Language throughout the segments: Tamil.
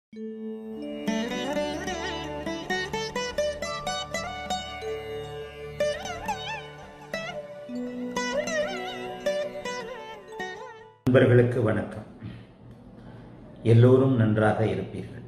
நண்பர்களுக்கு வணக்கம் எல்லோரும் நன்றாக இருப்பீர்கள்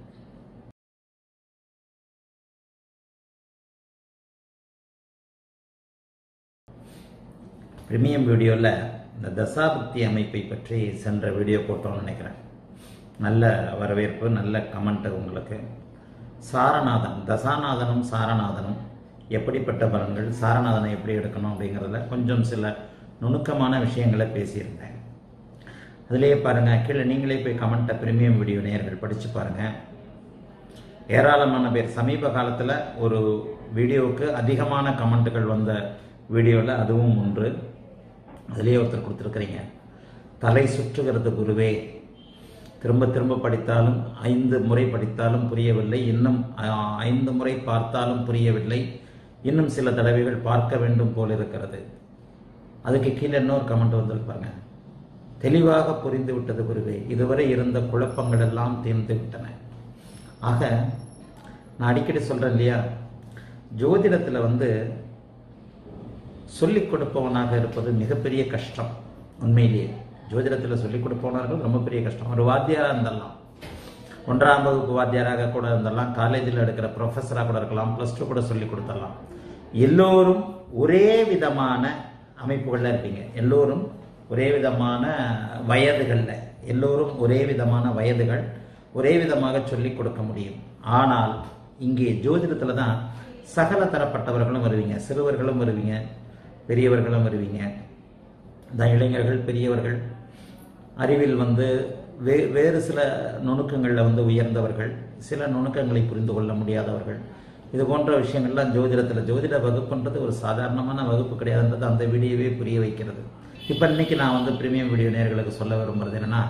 பிரீமியம் வீடியோவில் இந்த தசாபக்தி அமைப்பை பற்றி சென்ற வீடியோ போட்டோம்னு நினைக்கிறேன் நல்ல வரவேற்பு நல்ல கமெண்ட் உங்களுக்கு சாரநாதன் தசாநாதனும் சாரநாதனும் எப்படிப்பட்ட பலன்கள் சாரநாதனை எப்படி எடுக்கணும் அப்படிங்கிறதுல கொஞ்சம் சில நுணுக்கமான விஷயங்களை பேசியிருந்தேன் அதுலேயே பாருங்கள் கீழே நீங்களே போய் கமெண்ட்டை பிரீமியம் வீடியோ நேயர்கள் படித்து பாருங்கள் ஏராளமான பேர் சமீப காலத்தில் ஒரு வீடியோவுக்கு அதிகமான கமெண்ட்டுகள் வந்த வீடியோவில் அதுவும் ஒன்று அதிலேயே ஒருத்தர் கொடுத்துருக்குறீங்க தலை சுற்றுகிறது குருவே திரும்ப திரும்ப படித்தாலும் ஐந்து முறை படித்தாலும் புரியவில்லை இன்னும் ஆ, ஐந்து முறை பார்த்தாலும் புரியவில்லை இன்னும் சில தடவைகள் பார்க்க வேண்டும் போல் இருக்கிறது அதுக்கு கீழே இன்னொரு கமெண்ட் வந்திருப்பாங்க தெளிவாக புரிந்து விட்டது குருவே இதுவரை இருந்த குழப்பங்கள் எல்லாம் தீர்ந்து விட்டன ஆக நான் அடிக்கடி சொல்றேன் இல்லையா ஜோதிடத்தில் வந்து சொல்லிக் கொடுப்பவனாக இருப்பது மிகப்பெரிய கஷ்டம் உண்மையிலேயே ஜோதிடத்தில் சொல்லிக் கொடுப்பவனார்கள் ரொம்ப பெரிய கஷ்டம் ஒரு வாத்தியாராக இருந்தரலாம் ஒன்றாம் வகுப்பு வாத்தியாராக கூட இருந்தரலாம் காலேஜில் எடுக்கிற ப்ரொஃபஸராக கூட இருக்கலாம் ப்ளஸ் டூ கூட சொல்லிக் கொடுத்துடலாம் எல்லோரும் ஒரே விதமான அமைப்புகளில் இருப்பீங்க எல்லோரும் ஒரே விதமான வயதுகளில் எல்லோரும் ஒரே விதமான வயதுகள் ஒரே விதமாக சொல்லிக் கொடுக்க முடியும் ஆனால் இங்கே ஜோதிடத்தில் தான் சகல தரப்பட்டவர்களும் வருவீங்க சிறுவர்களும் வருவீங்க பெரியவர்களும் வருவீங்க இந்த இளைஞர்கள் பெரியவர்கள் அறிவில் வந்து வே வேறு சில நுணுக்கங்களில் வந்து உயர்ந்தவர்கள் சில நுணுக்கங்களை புரிந்து கொள்ள முடியாதவர்கள் இது போன்ற விஷயங்கள்லாம் ஜோதிடத்தில் ஜோதிட வகுப்புன்றது ஒரு சாதாரணமான வகுப்பு கிடையாதுன்றது அந்த வீடியோவே புரிய வைக்கிறது இப்போ இன்னைக்கு நான் வந்து பிரீமியம் வீடியோ நேர்களுக்கு சொல்ல விரும்புறது என்னன்னா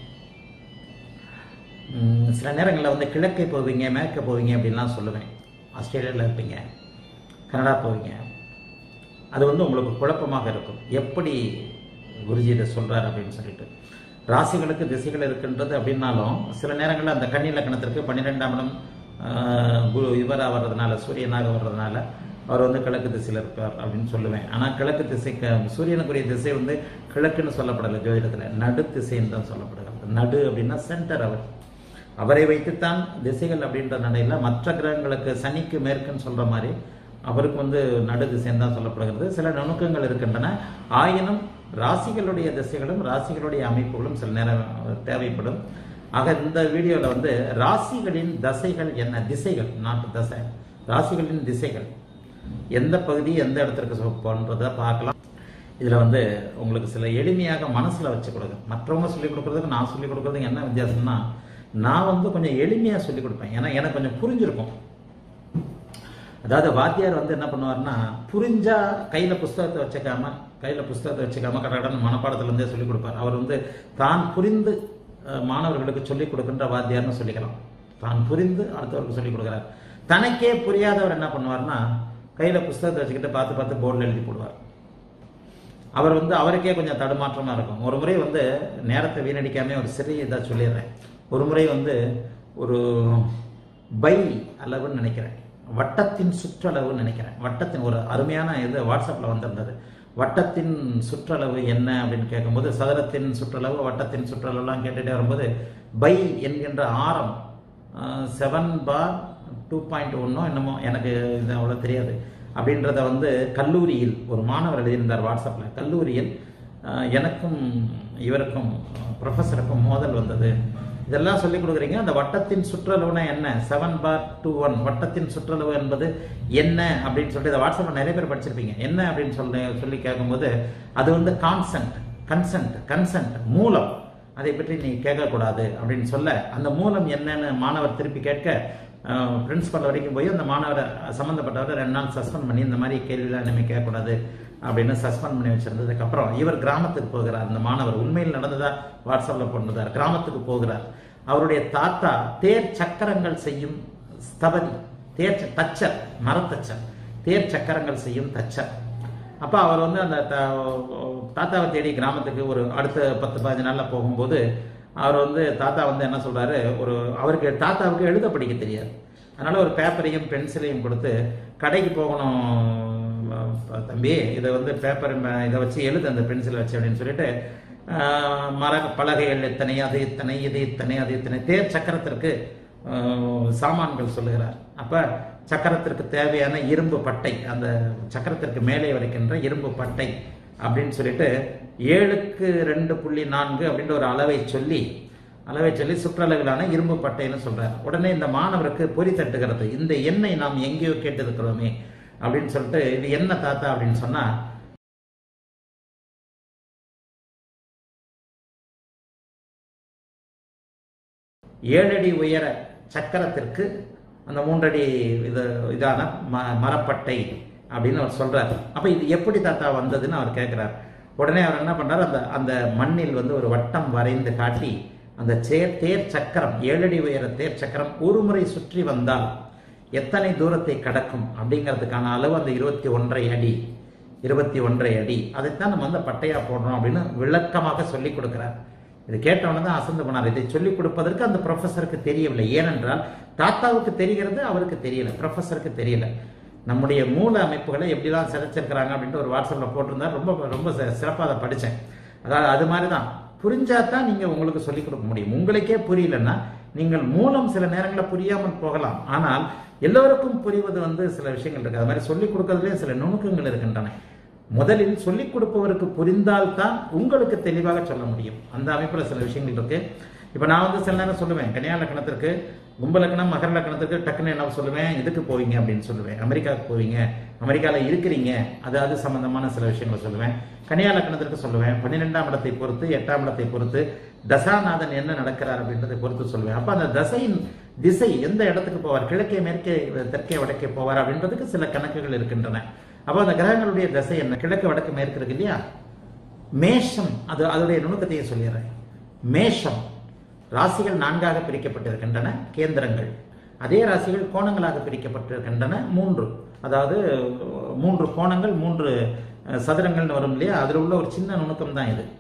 ம், சில நேரங்களில் வந்து கிழக்கே போவீங்க மேற்கே போவீங்க அப்படின்லாம் சொல்லுவேன் ஆஸ்திரேலியாவில் இருப்பீங்க கனடா போவீங்க அது வந்து உங்களுக்கு குழப்பமாக இருக்கும் எப்படி குருஜி இதை சொல்கிறார் அப்படின்னு சொல்லிட்டு ராசிகளுக்கு திசைகள் இருக்கின்றது அப்படின்னாலும் சில நேரங்களில் அந்த கன்னி லக்கணத்திற்கு பன்னிரெண்டாம் இடம் ஆஹ், குரு இவராக வர்றதுனால சூரியனாக வர்றதுனால அவர் வந்து கிழக்கு திசையில் இருப்பார் அப்படின்னு சொல்லுவேன் ஆனால் கிழக்கு திசைக்கு சூரியனுக்குரிய திசை வந்து கிழக்குன்னு சொல்லப்படலை ஜோதிடத்தில் நடு திசைன்னு தான் சொல்லப்படுகிறது நடு அப்படின்னா சென்டர் அவர் அவரை வைத்துத்தான் திசைகள் அப்படின்ற நடையில் மற்ற கிரகங்களுக்கு சனிக்கு மேற்குன்னு சொல்ற மாதிரி அவருக்கு வந்து நடு திசைன்னு தான் சொல்லப்படுகிறது சில நுணுக்கங்கள் இருக்கின்றன ஆயினும் ராசிகளுடைய திசைகளும் ராசிகளுடைய அமைப்புகளும் சில நேரம் தேவைப்படும் ஆக இந்த வீடியோவில் வந்து ராசிகளின் தசைகள் என்ன திசைகள் நாட்டு தசை ராசிகளின் திசைகள் எந்த பகுதி எந்த இடத்திற்கு சொ- போன்றதை பார்க்கலாம் இதில் வந்து உங்களுக்கு சில எளிமையாக மனசில் வச்சு கொடுங்க மற்றவங்க சொல்லிக் கொடுக்குறதுக்கு நான் சொல்லிக் கொடுக்குறதுக்கு என்ன வித்தியாசம்னா நான் வந்து கொஞ்சம் எளிமையாக சொல்லிக் கொடுப்பேன் ஏன்னா எனக்கு கொஞ்சம் புரிஞ்சிருக்கும் அதாவது வாத்தியார் வந்து என்ன பண்ணுவார்னா புரிஞ்சா கையில் புஸ்தகத்தை வச்சுக்காம கையில் புஸ்தகத்தை வச்சுக்காம கடகடன் மனப்பாடத்துலேருந்தே சொல்லிக் கொடுப்பார் அவர் வந்து தான் புரிந்து அஹ், மாணவர்களுக்கு சொல்லிக் கொடுக்கின்ற வாத்தியார்னு சொல்லிக்கலாம் தான் புரிந்து அடுத்தவருக்கு சொல்லிக் கொடுக்குறார் தனக்கே புரியாதவர் என்ன பண்ணுவார்னா கையில் புஸ்தகத்தை வச்சுக்கிட்டு பார்த்து பார்த்து போர்டில் எழுதி போடுவார் அவர் வந்து அவருக்கே கொஞ்சம் தடுமாற்றமா இருக்கும் ஒரு முறை வந்து நேரத்தை வீணடிக்காம ஒரு சிறிய இதாக சொல்லிடுறேன் ஒரு முறை வந்து ஒரு பை அளவுன்னு நினைக்கிறேன் வட்டத்தின் சுற்றளவுன்னு நினைக்கிறேன் வட்டத்தின் ஒரு அருமையான இது வாட்ஸ்அப்பில் வந்திருந்தது வட்டத்தின் சுற்றளவு என்ன அப்படின்னு கேட்கும்போது சதுரத்தின் சுற்றளவு வட்டத்தின் சுற்றளவுலாம் கேட்டுட்டே வரும்போது பை என்கின்ற ஆரம் செவன் பார் டூ பாயிண்ட் ஒன்னோ என்னமோ எனக்கு இது அவ்வளோ தெரியாது அப்படின்றத வந்து கல்லூரியில் ஒரு மாணவர் எழுதியிருந்தார் வாட்ஸ்அப்பில் கல்லூரியில் அஹ், எனக்கும் இவருக்கும் ப்ரொஃபஸருக்கும் மோதல் வந்தது இதெல்லாம் சொல்லிக் கொடுக்குறீங்க அந்த வட்டத்தின் சுற்றளவுனா என்ன செவன் பார் டூ ஒன் வட்டத்தின் சுற்றளவு என்பது என்ன அப்படின்னு சொல்லிட்டு இதை வாட்ஸ்அப்பில் நிறைய பேர் படிச்சிருப்பீங்க என்ன அப்படின்னு சொல்லி சொல்லி கேட்கும்போது அது வந்து கான்சென்ட் கன்சென்ட் கன்சென்ட் மூலம் அதை பற்றி நீ கேட்கக்கூடாது அப்படின்னு சொல்ல அந்த மூலம் என்னன்னு மாணவர் திருப்பி கேட்க பிரின்சிபல் வரைக்கும் போய் அந்த மாணவரை சம்மந்தப்பட்டவரை ரெண்டு நாள் சஸ்பெண்ட் பண்ணி இந்த மாதிரி கேள்விலாம் இனிமேல் கேட்கக்கூடாது அப்படின்னு சஸ்பெண்ட் பண்ணி வச்சிருந்ததுக்கு அப்புறம் இவர் கிராமத்துக்கு போகிறார் அந்த மாணவர் உண்மையில் நடந்ததா வாட்ஸ்அப்பில் போட்டிருந்தார் கிராமத்துக்கு போகிறார் அவருடைய தாத்தா தேர் சக்கரங்கள் செய்யும் ஸ்தபதி தேர் ச- தச்சர் மரத்தச்சர் தேர் சக்கரங்கள் செய்யும் தச்சர் அப்போ அவர் வந்து அந்த த- தாத்தாவை தேடி கிராமத்துக்கு ஒரு அடுத்த பத்து பதினஞ்சு நாளில் போகும்போது அவர் வந்து தாத்தா வந்து என்ன சொல்றாரு ஒரு அவருக்கு தாத்தாவுக்கு எழுத படிக்க தெரியாது அதனால ஒரு பேப்பரையும் பென்சிலையும் கொடுத்து கடைக்கு போகணும் அஹ் தம்பி இதை வந்து பேப்பர் இதை வச்சு எழுது அந்த பென்சிலை வச்சு அப்படின்னு சொல்லிட்டு ஆஹ் மர பலகைகள் எத்தனை அது இத்தனை இது இத்தனை அது இத்தனை தேர் சக்கரத்திற்கு ஆஹ் சாமான்கள் சொல்லுகிறார் அப்ப சக்கரத்திற்கு தேவையான இரும்பு பட்டை அந்த சக்கரத்திற்கு மேலே வரைக்கின்ற இரும்பு பட்டை அப்படின்னு சொல்லிட்டு ஏழுக்கு ரெண்டு புள்ளி நான்கு அப்படின்ற ஒரு அளவை சொல்லி அளவை சொல்லி சுற்றளவிலான இரும்பு பட்டைன்னு சொல்றார் உடனே இந்த மாணவருக்கு பொறி தட்டுகிறது இந்த எண்ணை நாம் எங்கேயோ கேட்டிருக்கிறோமே அப்படின்னு சொல்லிட்டு இது என்ன தாத்தா அப்படின்னு சொன்னா ஏழடி உயர சக்கரத்திற்கு அந்த மூன்றடி இது இதான ம மரப்பட்டை அப்படின்னு அவர் சொல்றார் அப்ப இது எப்படி தாத்தா வந்ததுன்னு அவர் கேட்கிறார் உடனே அவர் என்ன பண்றாரு அந்த அந்த மண்ணில் வந்து ஒரு வட்டம் வரைந்து காட்டி அந்த சேர் தேர் சக்கரம் ஏழடி உயர தேர் சக்கரம் ஒரு முறை சுற்றி வந்தால் எத்தனை தூரத்தை கடக்கும் அப்படிங்கிறதுக்கான அளவு அந்த இருபத்தி ஒன்றரை அடி இருபத்தி ஒன்றரை அடி அதைத்தான் நம்ம வந்து பட்டையா போடுறோம் அப்படின்னு விளக்கமாக சொல்லி கொடுக்கிறார் இது கேட்டவன தான் அசந்து போனார் இதை சொல்லிக் கொடுப்பதற்கு அந்த ப்ரொஃபஸருக்கு தெரியவில்லை ஏனென்றால் தாத்தாவுக்கு தெரிகிறது அவருக்கு தெரியல ப்ரொஃபஸருக்கு தெரியல நம்முடைய மூல அமைப்புகளை எப்படிலாம் சிதைச்சிருக்கிறாங்க அப்படின்ட்டு ஒரு வாட்ஸ்அப்பில் போட்டிருந்தார் ரொம்ப ரொம்ப சிறப்பாக அதை படித்தேன் அதாவது அது மாதிரி தான் புரிஞ்சா தான் நீங்கள் உங்களுக்கு சொல்லிக் கொடுக்க முடியும் உங்களுக்கே புரியலன்னா நீங்கள் மூலம் சில நேரங்களில் புரியாமல் போகலாம் ஆனால் எல்லோருக்கும் புரிவது வந்து சில விஷயங்கள் இருக்கு அது மாதிரி சொல்லிக் கொடுக்கறதுலேயே சில நுணுக்கங்கள் இருக்கின்றன முதலில் சொல்லிக் கொடுப்பவருக்கு புரிந்தால்தான் உங்களுக்கு தெளிவாக சொல்ல முடியும் அந்த அமைப்பில் சில விஷயங்கள் இருக்கு இப்போ நான் வந்து சில நேரம் சொல்லுவேன் கன்னியா லக்கணத்திற்கு கும்ப லக்கணம் மகர லக்கணத்திற்கு டக்குன்னு என்ன சொல்லுவேன் இதுக்கு போவீங்க அப்படின்னு சொல்லுவேன் அமெரிக்காவுக்கு போவீங்க அமெரிக்காவில் இருக்கிறீங்க அது அது சம்பந்தமான சில விஷயங்களை சொல்லுவேன் கன்னியா லக்கணத்திற்கு சொல்லுவேன் பன்னிரெண்டாம் இடத்தை பொறுத்து எட்டாம் இடத்தை பொறுத்து தசாநாதன் என்ன நடக்கிறார் அப்படின்றதை பொறுத்து சொல்லுவேன் அப்போ அந்த தசையின் திசை எந்த இடத்துக்கு போவார் கிழக்கே மேற்கே தெற்கே வடக்கே போவார் அப்படின்றதுக்கு சில கணக்குகள் இருக்கின்றன அப்போ அந்த கிரகங்களுடைய தசை என்ன கிழக்கு வடக்கு மேற்கு இருக்கு இல்லையா மேஷம் அது அதனுடைய நுணுக்கத்தையும் சொல்லிடுறேன் மேஷம் ராசிகள் நான்காக பிரிக்கப்பட்டிருக்கின்றன கேந்திரங்கள் அதே ராசிகள் கோணங்களாக பிரிக்கப்பட்டிருக்கின்றன மூன்று அதாவது மூன்று கோணங்கள் மூன்று சதுரங்கள்னு வரும் இல்லையா அதில் உள்ள ஒரு சின்ன நுணுக்கம் தான் இது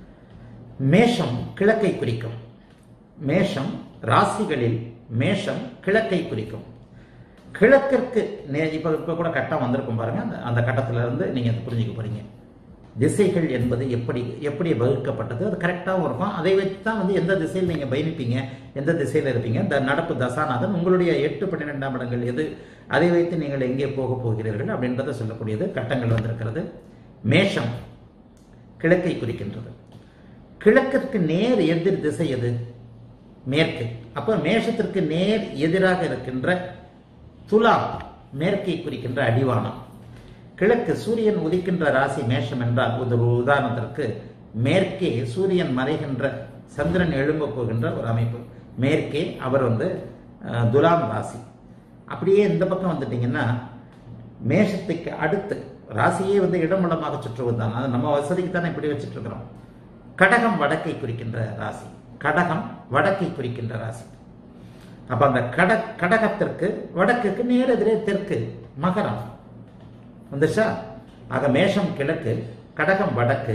மேஷம் கிழக்கை குறிக்கும் மேஷம் ராசிகளில் மேஷம் கிழக்கை குறிக்கும் கிழக்கிற்கு நே இப்போ இப்போ கூட கட்டம் வந்திருக்கும் பாருங்க அந்த அந்த கட்டத்துல இருந்து நீங்க அதை புரிஞ்சுக்க போறீங்க திசைகள் என்பது எப்படி எப்படி வகுக்கப்பட்டது அது கரெக்டாகவும் இருக்கும் அதை வச்சு தான் வந்து எந்த திசையில் நீங்கள் பயணிப்பீங்க எந்த திசையில் இருப்பீங்க இந்த நடப்பு தசாநாதன் உங்களுடைய எட்டு பன்னிரெண்டாம் இடங்கள் எது அதை வைத்து நீங்கள் எங்கே போக போகிறீர்கள் அப்படின்றத சொல்லக்கூடியது கட்டங்கள் வந்திருக்கிறது மேஷம் கிழக்கை குறிக்கின்றது கிழக்கிற்கு நேர் எதிர் திசை எது மேற்கு அப்ப மேஷத்திற்கு நேர் எதிராக இருக்கின்ற துலா மேற்கை குறிக்கின்ற அடிவானம் கிழக்கு சூரியன் உதிக்கின்ற ராசி மேஷம் என்றால் ஒரு உதாரணத்திற்கு மேற்கே சூரியன் மறைகின்ற சந்திரன் எழும்ப போகின்ற ஒரு அமைப்பு மேற்கே அவர் வந்து துலாம் ராசி அப்படியே இந்த பக்கம் வந்துட்டீங்கன்னா மேஷத்துக்கு அடுத்து ராசியே வந்து இடமடமாக சுற்றுவது தான் அது நம்ம வசதிக்கு தானே இப்படி வச்சுட்டு இருக்கிறோம் கடகம் வடக்கை குறிக்கின்ற ராசி கடகம் வடக்கை குறிக்கின்ற ராசி அப்ப அந்த கட கடகத்திற்கு வடக்குக்கு நேரெதிரே தெற்கு மகரம் வந்துச்சா ஆக மேஷம் கிழக்கு கடகம் வடக்கு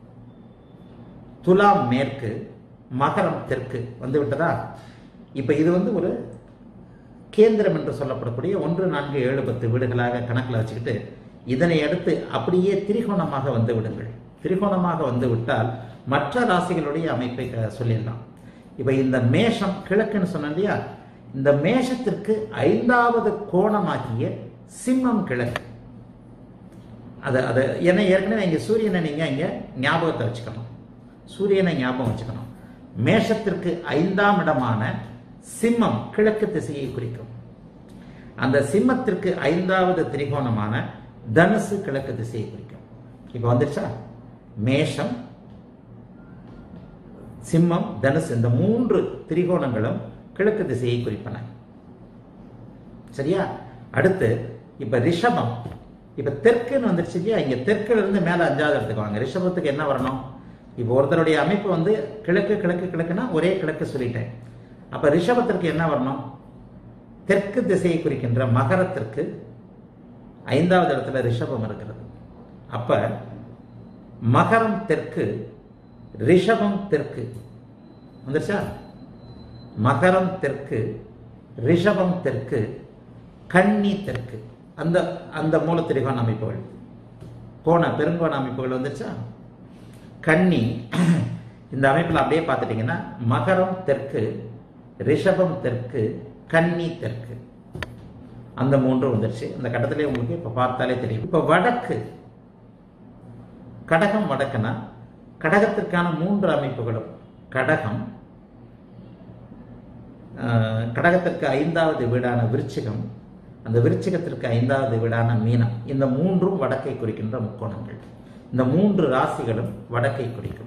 துலாம் மேற்கு மகரம் தெற்கு வந்து விட்டதா இப்ப இது வந்து ஒரு கேந்திரம் என்று சொல்லப்படக்கூடிய ஒன்று நான்கு ஏழு பத்து வீடுகளாக கணக்கில் வச்சுக்கிட்டு இதனை அடுத்து அப்படியே திரிகோணமாக வந்து விடுங்கள் திரிகோணமாக வந்து விட்டால் மற்ற ராசிகளுடைய அமைப்பை சொல்லிடலாம் இப்ப இந்த மேஷம் கிழக்குன்னு சொன்னேன் இல்லையா இந்த மேஷத்திற்கு ஐந்தாவது கோணமாகிய சிம்மம் கிழக்கு அது அது ஏன்னா ஏற்கனவே இங்கே சூரியனை நீங்கள் இங்கே ஞாபகத்தை வச்சுக்கணும் சூரியனை ஞாபகம் வச்சுக்கணும் மேஷத்திற்கு ஐந்தாம் இடமான சிம்மம் கிழக்கு திசையை குறிக்கும் அந்த சிம்மத்திற்கு ஐந்தாவது திரிகோணமான தனுசு கிழக்கு திசையை குறிக்கும் இப்போ வந்துருச்சா மேஷம் சிம்மம் தனுசு இந்த மூன்று திரிகோணங்களும் கிழக்கு திசையை குறிப்பன சரியா அடுத்து இப்ப ரிஷபம் இப்ப தெற்குன்னு வந்துருச்சு இல்லையா இங்க தெற்குல இருந்து மேல அஞ்சாவது இடத்துக்கு வாங்க ரிஷபத்துக்கு என்ன வரணும் இப்போ ஒருத்தருடைய அமைப்பு வந்து கிழக்கு கிழக்கு கிழக்குன்னா ஒரே கிழக்கு சொல்லிட்டேன் அப்ப ரிஷபத்திற்கு என்ன வரணும் தெற்கு திசையை குறிக்கின்ற மகரத்திற்கு ஐந்தாவது இடத்துல ரிஷபம் இருக்கிறது அப்ப மகரம் தெற்கு ரிஷபம் தெற்கு வந்துருச்சா மகரம் தெற்கு ரிஷபம் தெற்கு கன்னி தெற்கு அந்த அந்த மூலத்திரிகோண அமைப்புகள் கோண பெருங்கோண அமைப்புகள் வந்துருச்சா கன்னி இந்த அமைப்பில் அப்படியே பார்த்துட்டீங்கன்னா மகரம் தெற்கு ரிஷபம் தெற்கு கன்னி தெற்கு அந்த மூன்று வந்துருச்சு அந்த கட்டத்திலே உங்களுக்கு இப்போ பார்த்தாலே தெரியும் இப்போ வடக்கு கடகம் வடக்குனா கடகத்திற்கான மூன்று அமைப்புகளும் கடகம் ஆஹ், கடகத்திற்கு ஐந்தாவது வீடான விருச்சிகம் அந்த விருச்சிகத்திற்கு ஐந்தாவது வீடான மீனம் இந்த மூன்றும் வடக்கை குறிக்கின்ற முக்கோணங்கள் இந்த மூன்று ராசிகளும் வடக்கை குறிக்கும்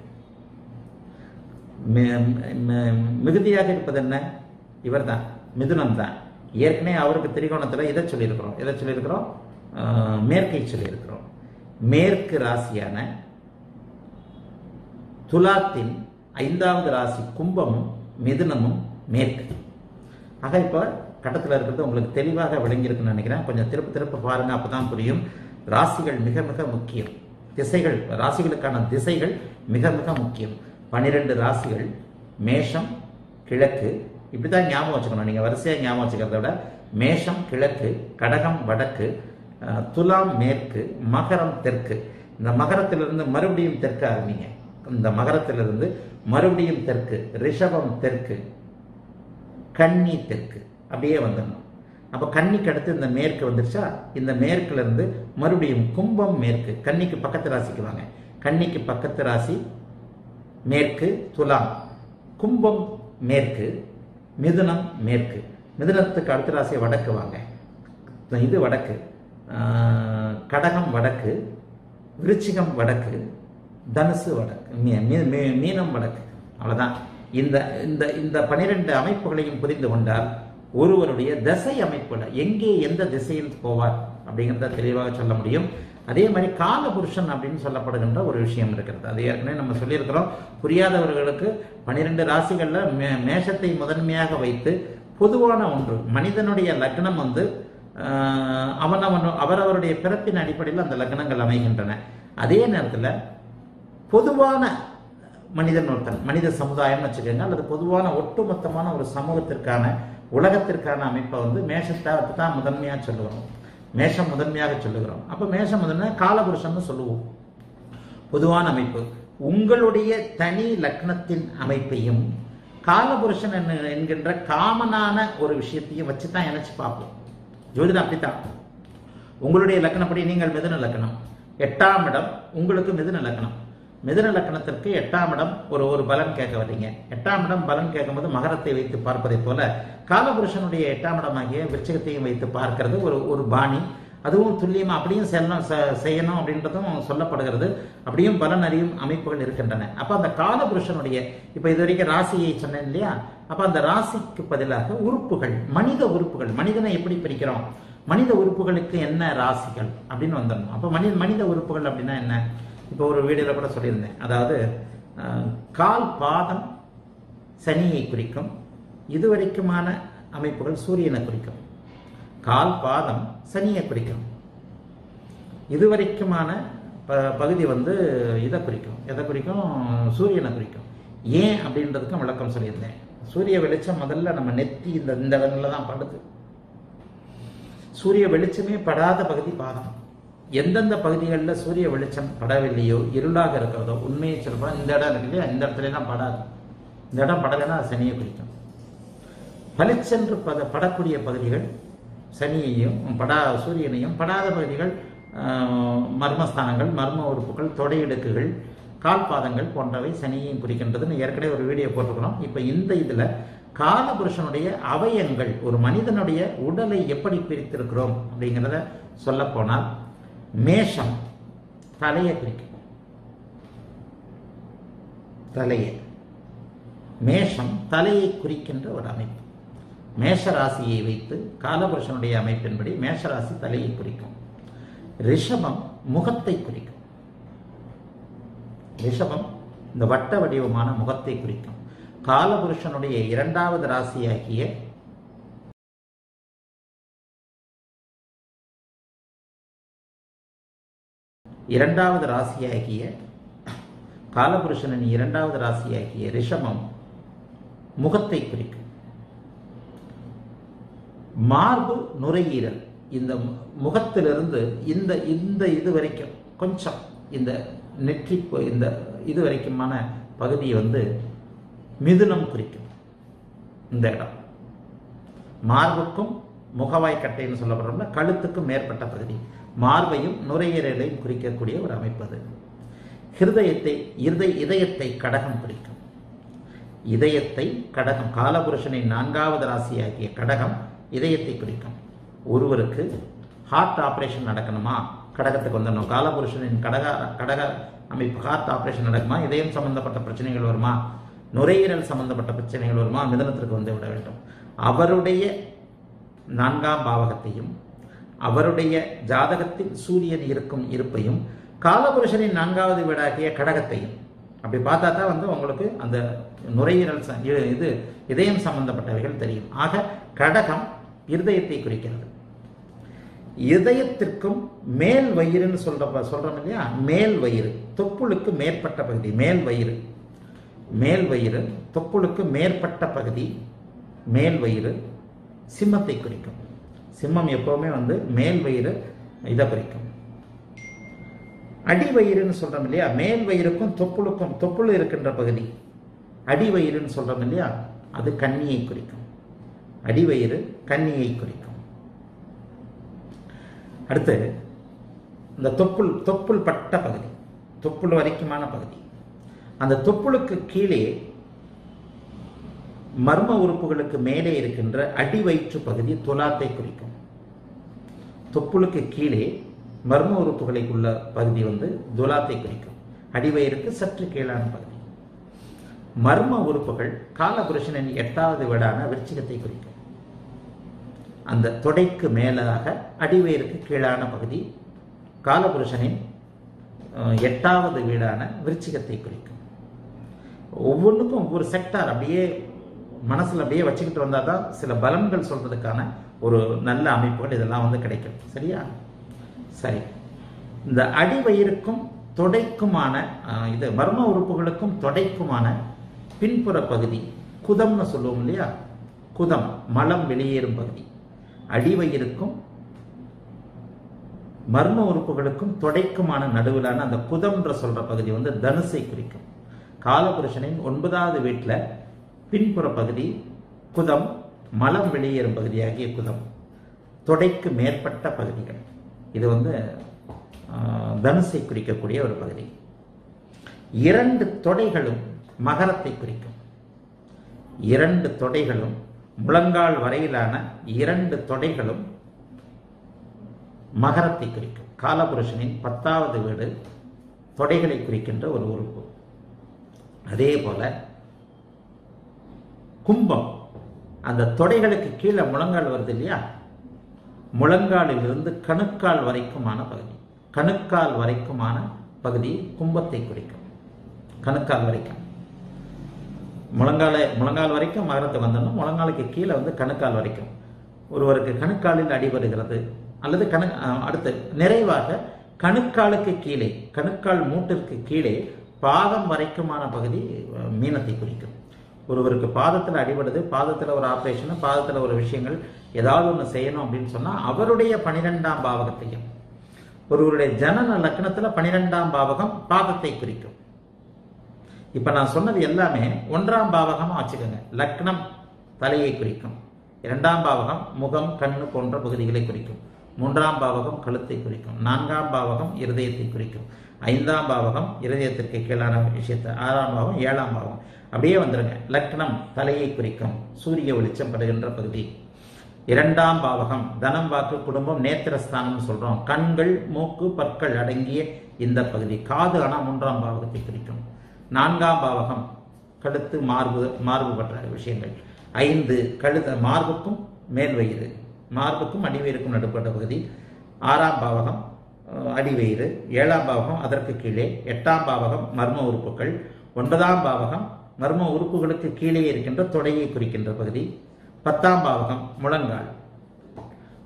மி- மி- மிகுதியாக இருப்பது என்ன இவர்தான் மிதுனம் தான் ஏற்கனவே அவருக்கு திரிகோணத்தில் இதை சொல்லியிருக்கிறோம் எதை சொல்லியிருக்கிறோம் ஆஹ், மேற்கை சொல்லியிருக்கிறோம் மேற்கு ராசியான துலாத்தின் ஐந்தாவது ராசி கும்பமும் மிதுனமும் மேற்கு ஆக இப்போ கட்டத்தில் இருக்கிறது உங்களுக்கு தெளிவாக விளங்கியிருக்குன்னு நினைக்கிறேன் கொஞ்சம் திருப்ப திருப்ப பாருங்க அப்பதான் புரியும் ராசிகள் மிக மிக முக்கியம் திசைகள் ராசிகளுக்கான திசைகள் மிக மிக முக்கியம் பன்னிரெண்டு ராசிகள் மேஷம் கிழக்கு இப்படி தான் ஞாபகம் வச்சுக்கணும் நீங்கள் வரிசையாக ஞாபகம் வச்சுக்கிறத விட மேஷம் கிழக்கு கடகம் வடக்கு அஹ், துலாம் மேற்கு மகரம் தெற்கு இந்த மகரத்திலிருந்து மறுபடியும் தெற்கு ஆரம்பிங்க இந்த மகரத்திலிருந்து மறுபடியும் தெற்கு ரிஷபம் தெற்கு கன்னி தெற்கு அப்படியே வந்துடணும் அப்போ கன்னிக்கு அடுத்து இந்த மேற்கு வந்துருச்சா இந்த மேற்குல இருந்து மறுபடியும் கும்பம் மேற்கு கன்னிக்கு பக்கத்து ராசிக்கு வாங்க கன்னிக்கு பக்கத்து ராசி மேற்கு துலாம் கும்பம் மேற்கு மிதுனம் மேற்கு மிதுனத்துக்கு அடுத்த ராசி வடக்கு வாங்க இது வடக்கு ஆஹ், கடகம் வடக்கு விருச்சிகம் வடக்கு தனுசு வடக்கு மீ- மீ- மீ- மீனம் வடக்கு அவ்வளவுதான் இந்த இந்த இந்த பனிரெண்டு அமைப்புகளையும் புரிந்து கொண்டால் ஒருவருடைய திசை அமைப்புல எங்கே எந்த திசையில் போவார் அப்படிங்கிறத தெளிவாக சொல்ல முடியும் அதே மாதிரி காலபுருஷன் அப்படின்னு சொல்லப்படுகின்ற ஒரு விஷயம் இருக்கிறது அது ஏற்கனவே நம்ம சொல்லியிருக்கிறோம் புரியாதவர்களுக்கு பனிரெண்டு ராசிகள்ல மே- மேஷத்தை முதன்மையாக வைத்து பொதுவான ஒன்று மனிதனுடைய லக்னம் வந்து ஆஹ், அவனவன் அவரவருடைய பிறப்பின் அடிப்படையில் அந்த லக்னங்கள் அமைகின்றன அதே நேரத்தில் பொதுவான மனிதன் ஒருத்தன் மனித சமுதாயம்னு வச்சுக்கோங்க அல்லது பொதுவான ஒட்டுமொத்தமான ஒரு சமூகத்திற்கான உலகத்திற்கான அமைப்பை வந்து மேஷத்தை தான் முதன்மையாக சொல்லுகிறோம் மேஷம் முதன்மையாக சொல்லுகிறோம் அப்போ மேஷம் முதன்மை காலபுருஷன்னு சொல்லுவோம் பொதுவான அமைப்பு உங்களுடைய தனி லக்னத்தின் அமைப்பையும் காலபுருஷன் என்ன- என்கின்ற காமனான ஒரு விஷயத்தையும் வச்சு தான் இணைச்சு பார்ப்போம் ஜோதிடம் அப்படித்தான் உங்களுடைய லக்கணப்படி நீங்கள் மிதுன லக்கணம் எட்டாம் இடம் உங்களுக்கு மிதுன லக்கணம் மிதுன லக்கணத்திற்கு எட்டாம் இடம் ஒரு ஒரு பலன் கேட்க வர்றீங்க எட்டாம் இடம் பலன் கேட்கும்போது மகரத்தை வைத்து பார்ப்பதைப் போல காலபுருஷனுடைய எட்டாம் இடமாகிய விருச்சிகத்தையும் வைத்து பார்க்கிறது ஒரு ஒரு பாணி அதுவும் துல்லியமா அப்படியும் செல்லணும் செ- செய்யணும் அப்படின்றதும் சொல்லப்படுகிறது அப்படியும் பலன் அறியும் அமைப்புகள் இருக்கின்றன அப்ப அந்த காலபுருஷனுடைய இப்ப இது வரைக்கும் ராசியை சொன்னேன் இல்லையா அப்ப அந்த ராசிக்கு பதிலாக உறுப்புகள் மனித உறுப்புகள் மனிதனை எப்படி பிரிக்கிறோம் மனித உறுப்புகளுக்கு என்ன ராசிகள் அப்படின்னு வந்துடணும் அப்ப மனித மனித உறுப்புகள் அப்படின்னா என்ன இப்போ ஒரு வீடியோல கூட சொல்லியிருந்தேன் அதாவது அஹ், கால் பாதம் சனியை குறிக்கும் இதுவரைக்குமான அமைப்புகள் சூரியனை குறிக்கும் கால் பாதம் சனியை குறிக்கும் இதுவரைக்குமான ப பகுதி வந்து இதை குறிக்கும் எதை குறிக்கும் சூரியனை குறிக்கும் ஏன் அப்படின்றதுக்கும் விளக்கம் சொல்லியிருந்தேன் சூரிய வெளிச்சம் முதல்ல நம்ம நெத்தி இந்த இந்த இடங்கள்ல தான் படுது சூரிய வெளிச்சமே படாத பகுதி பாதம் எந்தெந்த பகுதிகளில் சூரிய வெளிச்சம் படவில்லையோ இருளாக இருக்கிறதோ உண்மையை சொல்றோம் இந்த இடம் இருக்கு இல்லையா இந்த இடத்துல தான் படாது இந்த இடம் படலைன்னா அது சனியை குறிக்கும் பளிச்சென்று பத படக்கூடிய பகுதிகள் சனியையும் படா சூரியனையும் படாத பகுதிகள் ஆஹ், மர்மஸ்தானங்கள் மர்ம உறுப்புகள் தொடையிடுக்குகள் கால்பாதங்கள் போன்றவை சனியையும் குறிக்கின்றதுன்னு ஏற்கனவே ஒரு வீடியோ போட்டிருக்கிறோம் இப்போ இந்த இதில் காலபுருஷனுடைய அவயங்கள் ஒரு மனிதனுடைய உடலை எப்படி பிரித்திருக்கிறோம் அப்படிங்கிறத சொல்லப் போனால் மேஷம் தலையை குறிக்கும் தலையை மேஷம் தலையை குறிக்கின்ற ஒரு அமைப்பு மேஷ ராசியை வைத்து காலபுருஷனுடைய அமைப்பின்படி மேஷ ராசி தலையை குறிக்கும் ரிஷபம் முகத்தை குறிக்கும் ரிஷபம் இந்த வட்ட வடிவமான முகத்தை குறிக்கும் காலபுருஷனுடைய இரண்டாவது ராசியாகிய இரண்டாவது ராசியாகிய காலபுருஷனின் இரண்டாவது ராசியாகிய ரிஷபம் முகத்தை குறிக்கும் மார்பு நுரையீரல் இந்த மு- முகத்திலிருந்து இந்த இந்த இது வரைக்கும் கொஞ்சம் இந்த நெற்றி ப- இந்த இது வரைக்குமான பகுதியை வந்து மிதுனம் குறிக்கும் இந்த இடம் மார்புக்கும் முகவாய் கட்டைன்னு சொல்லப்படுறோம்ல கழுத்துக்கும் மேற்பட்ட பகுதி மார்பையும் நுரையீரலையும் குறிக்கக்கூடிய ஒரு அமைப்பு அது ஹிருதயத்தை இருதய இதயத்தை கடகம் குறிக்கும் இதயத்தை கடகம் காலபுருஷனின் நான்காவது ராசியாகிய கடகம் இதயத்தை குறிக்கும் ஒருவருக்கு ஹார்ட் ஆபரேஷன் நடக்கணுமா கடகத்துக்கு வந்துடணும் காலபுருஷனின் கடக கடக அமைப்பு ஹார்ட் ஆபரேஷன் நடக்குமா இதயம் சம்பந்தப்பட்ட பிரச்சனைகள் வருமா நுரையீரல் சம்பந்தப்பட்ட பிரச்சனைகள் வருமா மிதனத்திற்கு வந்து விட வேண்டும் அவருடைய நான்காம் பாவகத்தையும் அவருடைய ஜாதகத்தில் சூரியன் இருக்கும் இருப்பையும் காலபுருஷனின் நான்காவது வீடாகிய கடகத்தையும் அப்படி பார்த்தா தான் வந்து உங்களுக்கு அந்த நுரையீரல் ச- இ- இது இதயம் சம்பந்தப்பட்டவைகள் தெரியும் ஆக கடகம் இருதயத்தை குறிக்கிறது இதயத்திற்கும் மேல் வயிறுன்னு சொல்ற சொல்றோம் இல்லையா மேல் வயிறு தொப்புளுக்கு மேற்பட்ட பகுதி மேல் வயிறு மேல் வயிறு தொப்புளுக்கு மேற்பட்ட பகுதி மேல் வயிறு சிம்மத்தை குறிக்கும் சிம்மம் எப்பவுமே வந்து மேல் வயிறு இதை குறிக்கும் அடி வயிறுன்னு சொல்றோம் இல்லையா மேல் வயிறுக்கும் தொப்புளுக்கும் தொப்புள் இருக்கின்ற பகுதி அடி வயிறுன்னு சொல்றோம் இல்லையா அது கன்னியை குறிக்கும் அடிவயிறு கன்னியை குறிக்கும் அடுத்து இந்த தொப்புள் தொப்புள் பட்ட பகுதி தொப்புள் வரைக்குமான பகுதி அந்த தொப்புளுக்கு கீழே மர்ம உறுப்புகளுக்கு மேலே இருக்கின்ற அடி வயிற்று பகுதி துலாத்தை குறிக்கும் தொப்புளுக்கு கீழே மர்ம உறுப்புகளுக்குள்ள பகுதி வந்து துலாத்தை குறிக்கும் அடிவயிறுக்கு சற்று கீழான பகுதி மர்ம உறுப்புகள் காலபுருஷனின் எட்டாவது வீடான விருச்சிகத்தை குறிக்கும் அந்த தொடைக்கு மேலாக அடிவயிறுக்கு கீழான பகுதி காலபுருஷனின் அஹ், எட்டாவது வீடான விருச்சிகத்தை குறிக்கும் ஒவ்வொன்றுக்கும் ஒவ்வொரு செக்டார் அப்படியே மனசுல அப்படியே வச்சுக்கிட்டு வந்தால் தான் சில பலன்கள் சொல்றதுக்கான ஒரு நல்ல அமைப்புகள் இதெல்லாம் வந்து கிடைக்கும் சரியா சரி இந்த அடிவயிறுக்கும் தொடைக்குமான அஹ், இது மர்ம உறுப்புகளுக்கும் தொடைக்குமான பின்புற பகுதி குதம்னு சொல்லுவோம் இல்லையா குதம் மலம் வெளியேறும் பகுதி அடிவயிறுக்கும் மர்ம உறுப்புகளுக்கும் தொடைக்குமான நடுவிலான அந்த குதம்ன்ற சொல்ற பகுதி வந்து தனுசை குறிக்கும் காலபுருஷனின் ஒன்பதாவது வீட்டில் பின்புற பகுதி குதம் மலம் வெளியேறும் பகுதியாகிய குதம் தொடைக்கு மேற்பட்ட பகுதிகள் இது வந்து ஆஹ், தனுசை குறிக்கக்கூடிய ஒரு பகுதி இரண்டு தொடைகளும் மகரத்தை குறிக்கும் இரண்டு தொடைகளும் முழங்கால் வரையிலான இரண்டு தொடைகளும் மகரத்தை குறிக்கும் காலபுருஷனின் பத்தாவது வீடு தொடைகளை குறிக்கின்ற ஒரு உறுப்பு அதே போல கும்பம் அந்த தொடைகளுக்கு கீழே முழங்கால் வருது இல்லையா முழங்காலிலிருந்து கணுக்கால் வரைக்குமான பகுதி கணுக்கால் வரைக்குமான பகுதி கும்பத்தை குறிக்கும் கணுக்கால் வரைக்கும் முழங்கால முழங்கால் வரைக்கும் மகரத்துக்கு வந்துடணும் முழங்காலுக்கு கீழே வந்து கணுக்கால் வரைக்கும் ஒருவருக்கு கணுக்காலில் அடிபடுகிறது அல்லது கணு அஹ், அடுத்து நிறைவாக கணுக்காலுக்கு கீழே கணுக்கால் மூட்டிற்கு கீழே பாதம் வரைக்குமான பகுதி அஹ், மீனத்தை குறிக்கும் ஒருவருக்கு பாதத்தில் அடிபடுது பாதத்தில் ஒரு ஆப்ரேஷன் பாதத்தில் ஒரு விஷயங்கள் ஏதாவது ஒன்று செய்யணும் அப்படின்னு சொன்னால் அவருடைய பனிரெண்டாம் பாவகத்தையும் ஒருவருடைய ஜனன லக்னத்தில் பனிரெண்டாம் பாவகம் பாதத்தை குறிக்கும் இப்ப நான் சொன்னது எல்லாமே ஒன்றாம் பாவகமா வச்சுக்கோங்க லக்னம் தலையை குறிக்கும் இரண்டாம் பாவகம் முகம் கண்ணு போன்ற பகுதிகளை குறிக்கும் மூன்றாம் பாவகம் கழுத்தை குறிக்கும் நான்காம் பாவகம் இருதயத்தை குறிக்கும் ஐந்தாம் பாவகம் இருதயத்திற்கு கீழான விஷயத்தை ஆறாம் பாவகம் ஏழாம் பாவகம் அப்படியே வந்துருங்க லக்னம் தலையை குறிக்கும் சூரிய வெளிச்சம் படுகின்ற பகுதி இரண்டாம் பாவகம் தனம் வாக்கு குடும்பம் நேத்திரஸ்தானம் சொல்றோம் கண்கள் மூக்கு பற்கள் அடங்கிய இந்த பகுதி காது ஆனா மூன்றாம் பாவகத்தை குறிக்கும் நான்காம் பாவகம் கழுத்து மார்பு மார்பு பற்ற விஷயங்கள் ஐந்து கழுத்து மார்புக்கும் மேல் வயிறு மார்புக்கும் அடிவயிறுக்கும் நடுப்பட்ட பகுதி ஆறாம் பாவகம் அஹ், அடிவயிறு ஏழாம் பாவகம் அதற்கு கீழே எட்டாம் பாவகம் மர்ம உறுப்புகள் ஒன்பதாம் பாவகம் மர்ம உறுப்புகளுக்கு கீழே இருக்கின்ற தொடையை குறிக்கின்ற பகுதி பத்தாம் பாவகம் முழங்கால்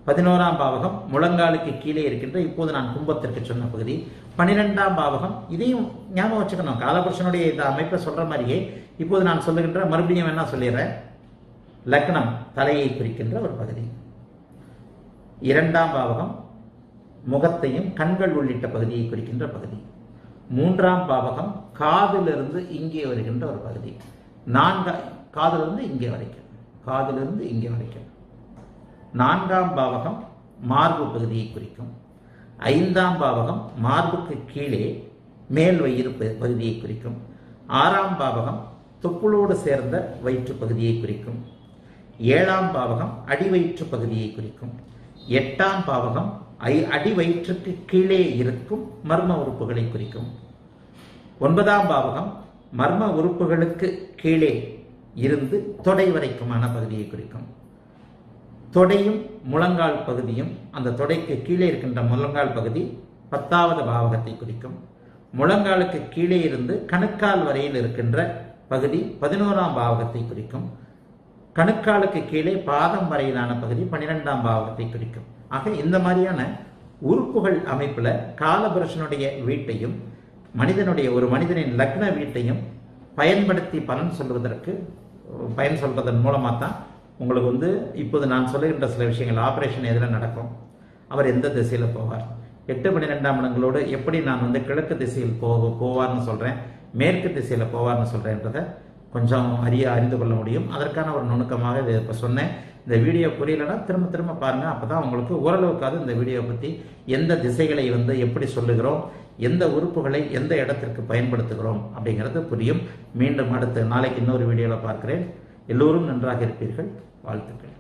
பதினோராம் பாவகம் முழங்காலுக்கு கீழே இருக்கின்ற இப்போது நான் கும்பத்திற்கு சொன்ன பகுதி பனிரெண்டாம் பாவகம் இதையும் ஞாபகம் வச்சுக்கணும் காலபுருஷனுடைய இந்த அமைப்பை சொல்ற மாதிரியே இப்போது நான் சொல்லுகின்ற மறுபடியும் என்ன சொல்லிடுறேன் லக்னம் தலையை குறிக்கின்ற ஒரு பகுதி இரண்டாம் பாவகம் முகத்தையும் கண்கள் உள்ளிட்ட பகுதியை குறிக்கின்ற பகுதி மூன்றாம் பாவகம் காதிலிருந்து இங்கே வருகின்ற ஒரு பகுதி நான்கா காதிலிருந்து இங்கே வரைக்கும் காதிலிருந்து இங்கே வரைக்கும் நான்காம் பாவகம் மார்பு பகுதியை குறிக்கும் ஐந்தாம் பாவகம் மார்புக்கு கீழே மேல் வயிறு ப- பகுதியை குறிக்கும் ஆறாம் பாவகம் தொப்புளோடு சேர்ந்த வயிற்று பகுதியை குறிக்கும் ஏழாம் பாவகம் அடிவயிற்று பகுதியை குறிக்கும் எட்டாம் பாவகம் ஐ அடி வயிற்றுக்கு கீழே இருக்கும் மர்ம உறுப்புகளை குறிக்கும் ஒன்பதாம் பாவகம் மர்ம உறுப்புகளுக்கு கீழே இருந்து தொடை வரைக்குமான பகுதியை குறிக்கும் தொடையும் முழங்கால் பகுதியும் அந்த தொடைக்கு கீழே இருக்கின்ற முழங்கால் பகுதி பத்தாவது பாவகத்தை குறிக்கும் முழங்காலுக்கு கீழே இருந்து கணுக்கால் வரையில் இருக்கின்ற பகுதி பதினோராம் பாவகத்தை குறிக்கும் கணுக்காலுக்கு கீழே பாதம் வரையிலான பகுதி பன்னிரெண்டாம் பாவகத்தை குறிக்கும் ஆக இந்த மாதிரியான உறுப்புகள் அமைப்புல காலபுருஷனுடைய வீட்டையும் மனிதனுடைய ஒரு மனிதனின் லக்ன வீட்டையும் பயன்படுத்தி பலன் சொல்வதற்கு பயன் சொல்வதன் மூலமாக தான் உங்களுக்கு வந்து இப்போது நான் சொல்லுகின்ற சில விஷயங்கள் ஆபரேஷன் எதில் நடக்கும் அவர் எந்த திசையில் போவார் எட்டு பன்னிரெண்டாம் இடங்களோடு எப்படி நான் வந்து கிழக்கு திசையில் போ போவார்னு சொல்கிறேன் மேற்கு திசையில் போவார்னு சொல்கிறேன்றதை கொஞ்சம் அறிய அறிந்து கொள்ள முடியும் அதற்கான ஒரு நுணுக்கமாக இதை இப்போ சொன்னேன் இந்த வீடியோ புரியலைன்னா திரும்ப திரும்ப பாருங்கள் அப்போ தான் உங்களுக்கு ஓரளவுக்காவது இந்த வீடியோ பற்றி எந்த திசைகளை வந்து எப்படி சொல்லுகிறோம் எந்த உறுப்புகளை எந்த இடத்திற்கு பயன்படுத்துகிறோம் அப்படிங்கிறது புரியும் மீண்டும் அடுத்து நாளைக்கு இன்னொரு வீடியோவில் பார்க்கிறேன் எல்லோரும் நன்றாக இருப்பீர்கள் வாழ்த்துக்கள்